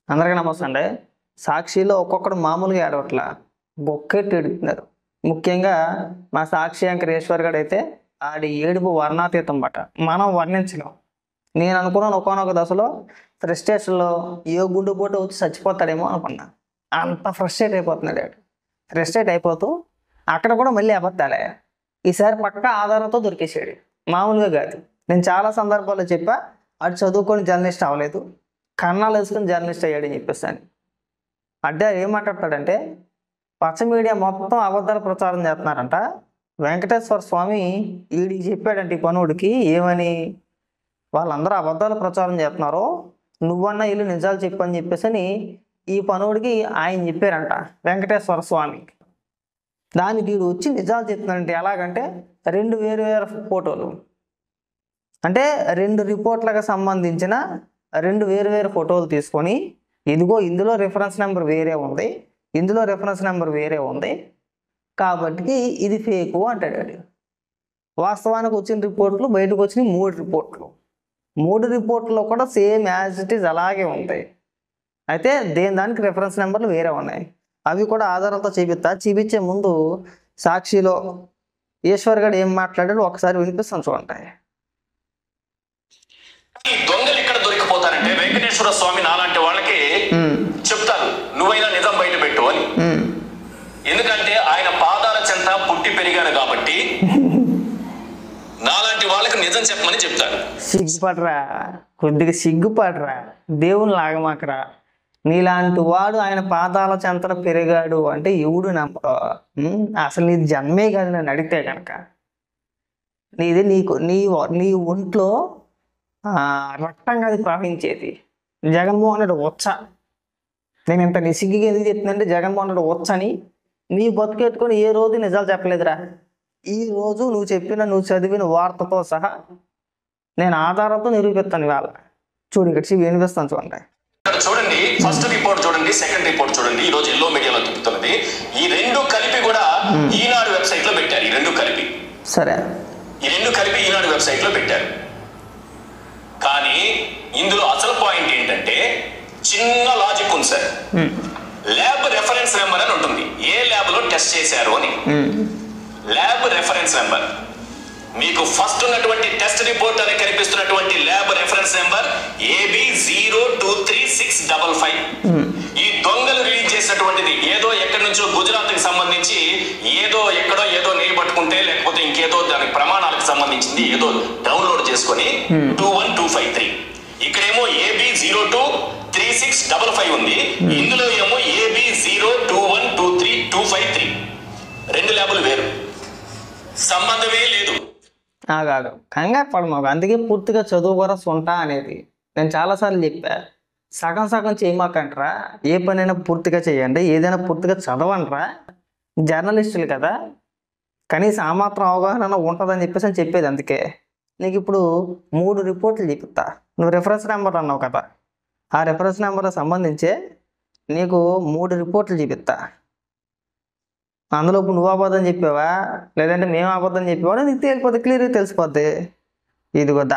అందరికీ నమస్తే అండి సాక్షిలో ఒక్కొక్కడు మామూలుగా ఏడవట్లా బొక్కెట్టి ఎడుతున్నారు ముఖ్యంగా మా సాక్షి యాంకర్ ఈశ్వర్ గడు అయితే ఆడి ఏడుపు వర్ణాతీతం బట మనం వర్ణించలేం నేను అనుకున్నాను ఒకనొక దశలో ఫ్రస్ట్రేషన్లో ఏ గుండు పోటీ వచ్చి చచ్చిపోతాడేమో అనుకున్నా అంత ఫ్రస్ట్రేట్ అయిపోతున్నాడు ఆడు ఫ్రస్ట్రేట్ అయిపోతూ అక్కడ కూడా మళ్ళీ అబద్ధాలే ఈసారి పక్క ఆధారంతో దొరికేసాడు మామూలుగా కాదు నేను చాలా సందర్భాల్లో చెప్పా అటు చదువుకొని జర్నలిస్ట్ అవ్వలేదు కన్నాలు వేసుకొని జర్నలిస్ట్ అయ్యాడని చెప్పేసాను అంటే ఏం మాట్లాడతాడంటే పచ్చ మీడియా మొత్తం అబద్ధాల ప్రచారం చేస్తున్నారంట వెంకటేశ్వర స్వామి వీడికి చెప్పాడంట ఈ పనుడికి ఏమని వాళ్ళందరూ అబద్ధాలు ప్రచారం చేస్తున్నారు నువ్వన్నా ఇల్లు నిజాలు చెప్పని చెప్పేసి అని ఈ పనుడికి ఆయన చెప్పారంట వెంకటేశ్వర స్వామి దానికి వీడు వచ్చి నిజాలు చెప్తున్నాడంటే ఎలాగంటే రెండు వేరు వేరు ఫోటోలు అంటే రెండు రిపోర్ట్లకు సంబంధించిన రెండు వేరు వేరు ఫోటోలు తీసుకొని ఇదిగో ఇందులో రిఫరెన్స్ నెంబర్ వేరే ఉంది ఇందులో రిఫరెన్స్ నెంబర్ వేరే ఉంది కాబట్టి ఇది ఫేకు అంటాడు వాడు. వాస్తవానికి వచ్చిన రిపోర్ట్లు బయటకు వచ్చిన మూడు రిపోర్ట్లు మూడు రిపోర్ట్లో కూడా సేమ్ యాజ్ ఇట్ ఈజ్ అలాగే ఉంటాయి అయితే దేని దానికి రిఫరెన్స్ నెంబర్లు వేరే ఉన్నాయి అవి కూడా ఆధారాలతో చూపిస్తా చూపించే ముందు సాక్షిలో ఈశ్వర్ గడు ఏం మాట్లాడాడు ఒకసారి వినిపిస్తాను చూడండి ఈ దొంగలు ఇక్కడ దొరికిపోతారంటే వెంకటేశ్వర స్వామి నాలాంటి వాళ్ళకి ఉమ్, చెప్తారు నువ్వైనా నిజం బయట పెట్టు అని ఉమ్. ఎందుకంటే ఆయన పాదాల చెంత పుట్టి పెరిగాడు కాబట్టి నాలాంటి వాళ్ళకి నిజం చెప్పమని చెప్తాడు సిగ్గుపడరా కొద్దిగా సిగ్గుపడరా దేవుని లాగమాకరా నీలాంటి వాడు ఆయన పాదాల చెంతన పెరిగాడు అంటే ఎవడు నమ్మడు ఉమ్, అసలు నీ జన్మే కాదు నన్ను అడిగితే కనుక నీది నీకు నీ నీ ఒంట్లో ఆ, రక్తంగా అది ప్రవహించేది జగన్మోహన్ రెడ్డి వచ్చ నేను ఇంత నిసిగ్గిగా ఎందుకు చెప్తుందంటే జగన్మోహన్ రెడ్డి వచ్చని నీ బతుకెట్టుకొని ఏ రోజు నిజాలు చెప్పలేదురా ఈ రోజు నువ్వు చెప్పిన నువ్వు చదివిన వార్తతో సహా నేను ఆధారంతో నిరూపిస్తాను ఇవాళ చూడు ఇక్కడ చూడు, వినిపిస్తాను చూడండి ఇక్కడ చూడండి ఫస్ట్ రిపోర్ట్ చూడండి సెకండ్ రిపోర్ట్ చూడండి ఈ రోజు ఎల్లో మీడియాలో తిప్పుతున్నది ఈ రెండు కలిపి కూడా ఈనాడు వెబ్సైట్ లో పెట్టారు ఈ రెండు కలిపి సరే ఈ రెండు కలిపి ఈనాడు వెబ్సైట్ లో పెట్టారు కానీ ఇందులో అసలు పాయింట్ ఏంటంటే చిన్న లాజిక్ ఉంది sir um, lab reference number అని ఉంటుంది ఏ ల్యాబ్ లో టెస్ట్ చేశారు అని ఉమ్, ల్యాబ్ రెఫరెన్స్ నెంబర్ మీకు ఫస్ట్ ఉన్నటువంటి టెస్ట్ రిపోర్ట్ అని కనిపిస్తున్నటువంటి lab reference number A B zero two three six double five ఈ దొంగలు రిలీజ్ చేసినటువంటిది ఏదో ఎక్కడి నుంచో గుజరాత్ కి సంబంధించి ఏదో ఎక్కడో ఏదో నీళ్ళు పట్టుకుంటే లేకపోతే ఇంకేదో దానికి ప్రమాణాలకు సంబంధించింది ఏదో డౌన్లోడ్ చేసుకొని two one two five three ఇక్కడేమో A B zero two three six double five ఉంది ఇందులో ఏమో A B zero two one two three two five three రెండు ల్యాబులు వేరు సంబంధమే లేదు ఆగాగు కంగారు పడు మాకు అందుకే పూర్తిగా చదువుకోరా సొంట అనేది నేను చాలాసార్లు చెప్పా సగం సగం చేయమాకంట్రా ఏ పనైనా పూర్తిగా చేయండి ఏదైనా పూర్తిగా చదవండిరా జర్నలిస్టులు కదా కనీసం ఆ మాత్రం అవగాహన ఉంటుందని చెప్పేసి అని చెప్పేది అందుకే నీకు ఇప్పుడు మూడు రిపోర్ట్లు చూపిస్తా నువ్వు రెఫరెన్స్ నెంబర్ అన్నావు కదా ఆ రెఫరెన్స్ నెంబర్ సంబంధించే నీకు మూడు రిపోర్ట్లు చూపిస్తా అందులో ఇప్పుడు నువ్వు అబద్ధం చెప్పావా లేదంటే మేము అబద్ధం చెప్పావా నీకు తేలిపోద్ది క్లియర్గా తెలిసిపోద్ది ఇదిగోద్దా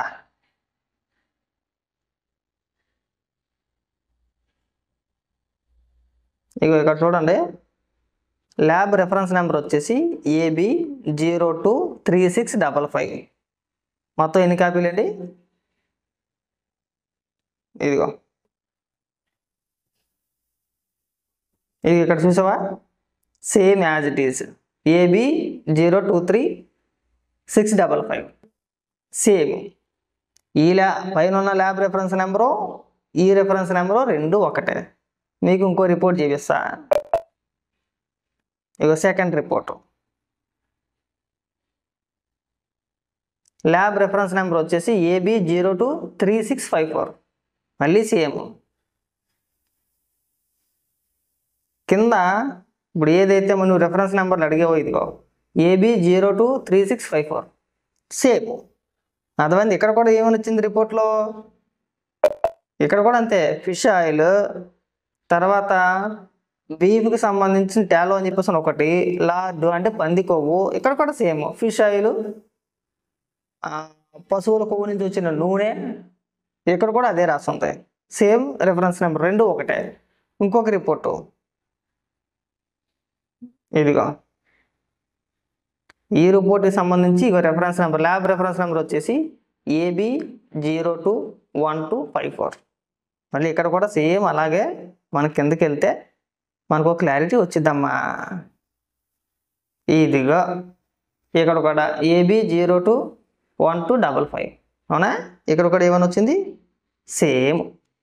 ఇగో ఇక్కడ చూడండి ల్యాబ్ రెఫరెన్స్ నెంబర్ వచ్చేసి A B zero two three six double five మొత్తం ఎన్ని కాపీలు అండి ఇదిగో ఇది ఇక్కడ చూసావా same as it is A B zero two three six double five same ఈ ల్యా పైన ఉన్న ల్యాబ్ రెఫరెన్స్ నెంబరు ఈ రెఫరెన్స్ నెంబరు రెండు ఒకటే మీకు ఇంకో రిపోర్ట్ చూపిస్తా ఇగో second report lab reference number వచ్చేసి A B zero two three six five four మళ్ళీ సేమ్ కింద ఇప్పుడు ఏదైతే మనం రెఫరెన్స్ నెంబర్లు అడిగేవో ఇదిగో A B zero two three six five four same అర్థమైంది ఇక్కడ కూడా ఏమని వచ్చింది రిపోర్ట్లో ఇక్కడ కూడా అంతే ఫిష్ ఆయిల్ తర్వాత బీఫ్కి సంబంధించిన టాలో అని చెప్పేసి ఒకటి లార్డ్ అంటే పంది కొవ్వు ఇక్కడ కూడా సేమ్ ఫిష్ ఆయిల్ పశువుల కొవ్వు నుంచి వచ్చిన నూనె ఇక్కడ కూడా అదే రాస్తుంది సేమ్ రెఫరెన్స్ నెంబర్ రెండు ఒకటే ఇంకొక రిపోర్టు ఇదిగో ఈ రిపోర్ట్కి సంబంధించి ఇక reference number lab reference number వచ్చేసి A B zero two one two five four మళ్ళీ ఇక్కడ కూడా సేమ్ అలాగే మన కిందకి వెళ్తే మనకు ఒక క్లారిటీ వచ్చిద్దమ్మా ఇదిగో ఇక్కడ కూడా A B zero two one two double five అవునా ఇక్కడ కూడా ఏమని వచ్చింది సేమ్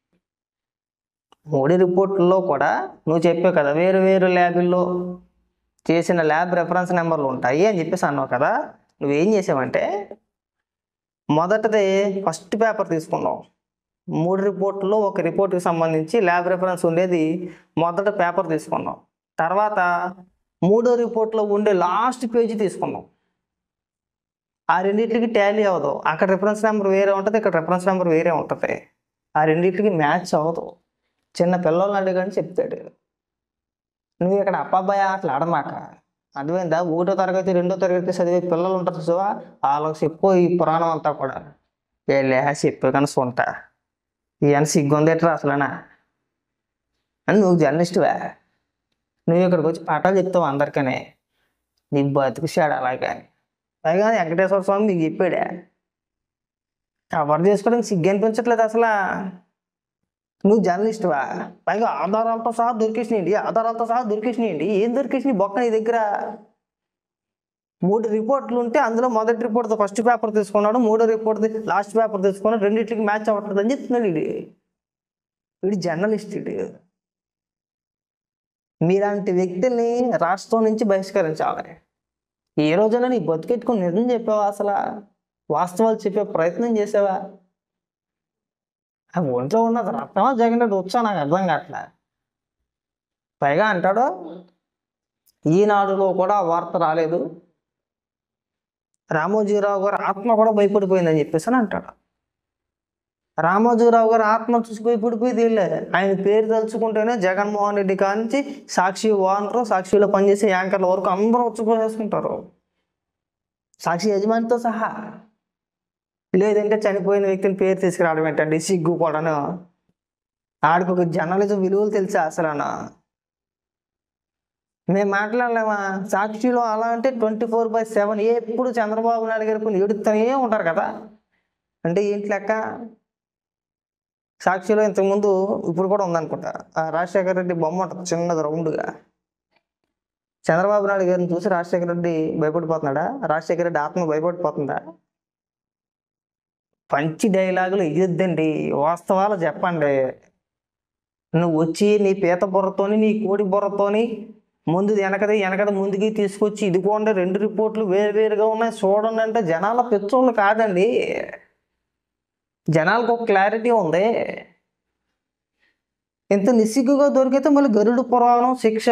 మూడు రిపోర్ట్లలో కూడా నువ్వు చెప్పావు కదా వేరు వేరు ల్యాబుల్లో చేసిన ల్యాబ్ రెఫరెన్స్ నెంబర్లు ఉంటాయి అని చెప్పేసి అన్నావు కదా నువ్వేం చేసావంటే మొదటిది ఫస్ట్ పేపర్ తీసుకున్నావు మూడు రిపోర్ట్లో ఒక రిపోర్ట్కి సంబంధించి ల్యాబ్ రెఫరెన్స్ ఉండేది మొదట పేపర్ తీసుకున్నాం తర్వాత మూడో రిపోర్ట్లో ఉండే లాస్ట్ పేజీ తీసుకున్నాం ఆ రెండింటికి టాలీ అవ్వదు అక్కడ రిఫరెన్స్ నెంబర్ వేరే ఉంటుంది ఇక్కడ రిఫరెన్స్ నెంబర్ వేరే ఉంటుంది ఆ రెండింటికి మ్యాచ్ అవ్వదు చిన్న పిల్లల్ని అడిగని చెప్తాడు నువ్వు ఇక్కడ అబ్బాయి అట్లా ఆడమాక అర్థమైందా ఒకటో తరగతి రెండో తరగతి చదివే పిల్లలు ఉంటారు చూసా వాళ్ళకి చెప్పు ఈ పురాణం అంతా కూడా వెళ్ళే చెప్పు కానీ సొంత ఇవన్నీ సిగ్గుందేట్రా అసలనా అని నువ్వు జర్నలిస్టువా నువ్వు ఇక్కడికి వచ్చి పాఠాలు చెప్తావు అందరికనే నీ బతుకు షాడు అలాగా పైగా వెంకటేశ్వర స్వామి మీకు చెప్పాడే కవర్ చేసుకోవడానికి సిగ్గు అనిపించట్లేదు అసలు నువ్వు జర్నలిస్టువా పైగా ఆధారాలతో సహా దొరికేసినాయండి ఆధారాలతో సహా దొరికేసినాయండి ఏం దొరికేసినాయి బొక్క నీ దగ్గర మూడు రిపోర్ట్లు ఉంటే అందులో మొదటి రిపోర్ట్ ఫస్ట్ పేపర్ తీసుకున్నాడు మూడో రిపోర్ట్ లాస్ట్ పేపర్ తీసుకున్నాడు రెండింటికి మ్యాచ్ అవ్వట్లేదు అని చెప్తున్నాడు ఇది వీడు జర్నలిస్ట్ ఇది మీలాంటి వ్యక్తుల్ని రాష్ట్రం నుంచి బహిష్కరించాలి ఏ రోజైనా నీ బతికెట్టుకుని నిజం చెప్పావా అసలు వాస్తవాలు చెప్పే ప్రయత్నం చేసావా ఆ ఒంట్లో ఉన్నది రక్తమా జగన్ వచ్చా నాకు అర్థం కావట్లే పైగా అంటాడు ఈనాడులో కూడా ఆ వార్త రాలేదు రామోజీరావు గారు ఆత్మ కూడా భయపడిపోయిందని చెప్పేసి అని అంటాడు రామోజీరావు గారు ఆత్మ చూసి భయపడిపోయి వెళ్ళే ఆయన పేరు తలుచుకుంటేనే జగన్మోహన్ రెడ్డి కానించి సాక్షి ఓనరు సాక్షిలో పనిచేసే యాంకర్ల వరకు అందరూ వచ్చిపోసేసుకుంటారు సాక్షి యజమానితో సహా లేదంటే చనిపోయిన వ్యక్తిని పేరు తీసుకురావడం ఏంటండి సిగ్గు కూడాను ఆడికి ఒక జర్నలిజం విలువలు తెలుసా అసలు మేము మాట్లాడలేమా సాక్షిలో అలా అంటే ట్వంటీ ఫోర్ బై సెవెన్ ఎప్పుడు చంద్రబాబు నాయుడు గారు కొన్ని ఎడుతూనే ఉంటారు కదా అంటే ఏంటి లెక్క సాక్షిలో ఇంతకుముందు ఇప్పుడు కూడా ఉందనుకుంటా ఆ రాజశేఖర రెడ్డి బొమ్మ ఉంటుంది చిన్నది రౌండ్గా చంద్రబాబు నాయుడు గారిని చూసి రాజశేఖర రెడ్డి భయపడిపోతున్నాడా రాజశేఖర రెడ్డి ఆత్మ భయపడిపోతుందా పంచి డైలాగులు ఇద్దండి వాస్తవాలు చెప్పండి నువ్వు వచ్చి నీ పీత బుర్రతోని నీ కోడి బుర్రతోని ముందు వెనకది వెనకది ముందుకి తీసుకొచ్చి ఇదిగోండి రెండు రిపోర్ట్లు వేరు వేరుగా ఉన్నాయి చూడండి అంటే జనాల పెచ్చోళ్ళు కాదండి జనాలకు ఒక క్లారిటీ ఉంది ఇంత నిస్సిగ్గుగా దొరికితే మళ్ళీ గరుడు పురాణం శిక్ష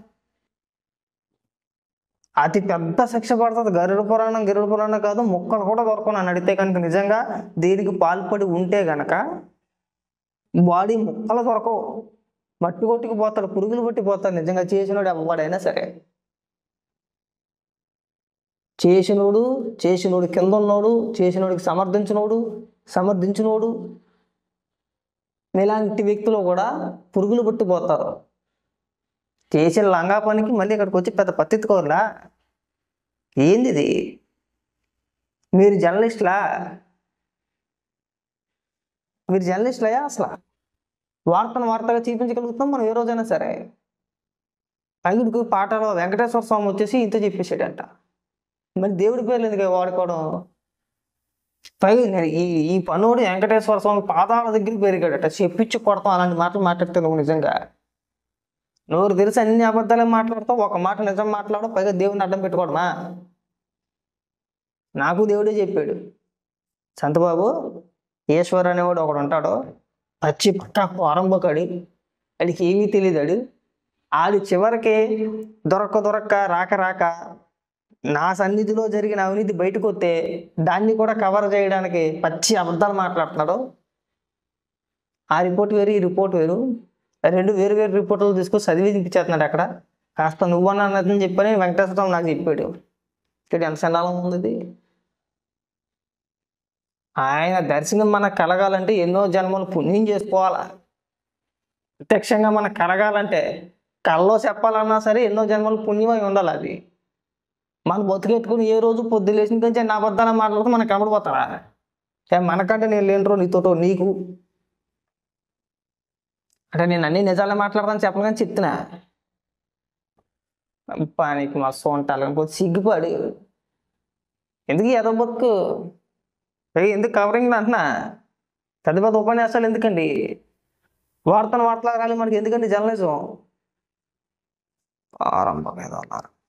అతి పెద్ద శిక్ష పడుతుంది గరుడ పురాణం గరుడ పురాణం కాదు ముక్కలు కూడా దొరకను అని అడిగితే కనుక నిజంగా దీనికి పాల్పడి ఉంటే గనక బాడీ ముక్కలు దొరకవు మట్టి కొట్టుకు పోతాడు పురుగులు పట్టి పోతాడు నిజంగా చేసినోడు ఎవడైనా సరే చేసినోడు చేసినోడు కింద ఉన్నోడు చేసినోడికి సమర్థించినోడు సమర్థించినోడు ఇలాంటి వ్యక్తులు కూడా పురుగులు పుట్టిపోతారు చేసిన లంగా పనికి మళ్ళీ ఇక్కడికి వచ్చి పెద్ద పత్తిత్తుకోరులా ఏంది ఇది మీరు జర్నలిస్టులా మీరు జర్నలిస్టులయా అసలు వార్తను వార్తగా చూపించగలుగుతాం మనం ఏ రోజైనా సరే పైకి పాటలో వెంకటేశ్వర స్వామి వచ్చేసి ఇంత చెప్పేసాడంట మరి దేవుడి పేర్లు ఎందుకు వాడుకోవడం పైగా నేను ఈ ఈ పనుడు వెంకటేశ్వర స్వామి పాదాల దగ్గర పెరిగాడట చెప్పించి కొడతాం అలాంటి మాటలు మాట్లాడితే నువ్వు నిజంగా నోరు తెలిసి అన్ని అబద్ధాలే మాట్లాడతావు ఒక మాట నిజం మాట్లాడు పైగా దేవుడిని అడ్డం పెట్టుకోవడమా నాకు దేవుడే చెప్పాడు సంతబాబు ఈశ్వర్ అనేవాడు ఒకడు ఉంటాడు పచ్చి పక్క ఆరంభకాడు వాడికి ఏమీ తెలియదాడు ఆడు చివరికి దొరక్క దొరక్క రాక రాక నా సన్నిధిలో జరిగిన అవినీతి బయటకు వస్తే దాన్ని కూడా కవర్ చేయడానికి పచ్చి అబద్ధాలు మాట్లాడుతున్నాడు ఆ రిపోర్ట్ వేరు ఈ రిపోర్ట్ వేరు రెండు వేరు వేరు రిపోర్టులు తీసుకొని చదివి తినిపించేస్తున్నాడు అక్కడ కాస్త నువ్వన్నా అన్నదని చెప్పని వెంకటేశ్వర స్వామి నాకు చెప్పాడు ఇక్కడ ఎంత సండాలం ఉంది ఇది ఆయన దర్శనం మనకు కలగాలంటే ఎన్నో జన్మలు పుణ్యం చేసుకోవాలా ప్రత్యక్షంగా మనకు కలగాలంటే కల్లో చెప్పాలన్నా సరే ఎన్నో జన్మలు పుణ్యమై ఉండాలి అది మనం బతుకెట్టుకుని ఏ రోజు పొద్దు లేచిన కొంచెం నా అబద్ధాలు మాట్లాడుతూ మనకు కనబడిపోతారా ఏ మనకంటే నేను లేనిరో నీతోటో నీకు అంటే నేను అన్ని నిజాలే మాట్లాడతాను చెప్పను కానీ చెప్తున్నా పనికి మస్తు ఉంటాను లేకపోతే సిగ్గుపడి ఎందుకు ఎదో బతుకు ఏ, ఎందుకు కవరింగ్ అంటున్నా పెద్ద పెద్ద ఉపన్యాసాలు ఎందుకండి వార్తలు వార్తలు రాలి మనకి ఎందుకండి జర్నలిజం ఆరంభం ఏదో అన్నారు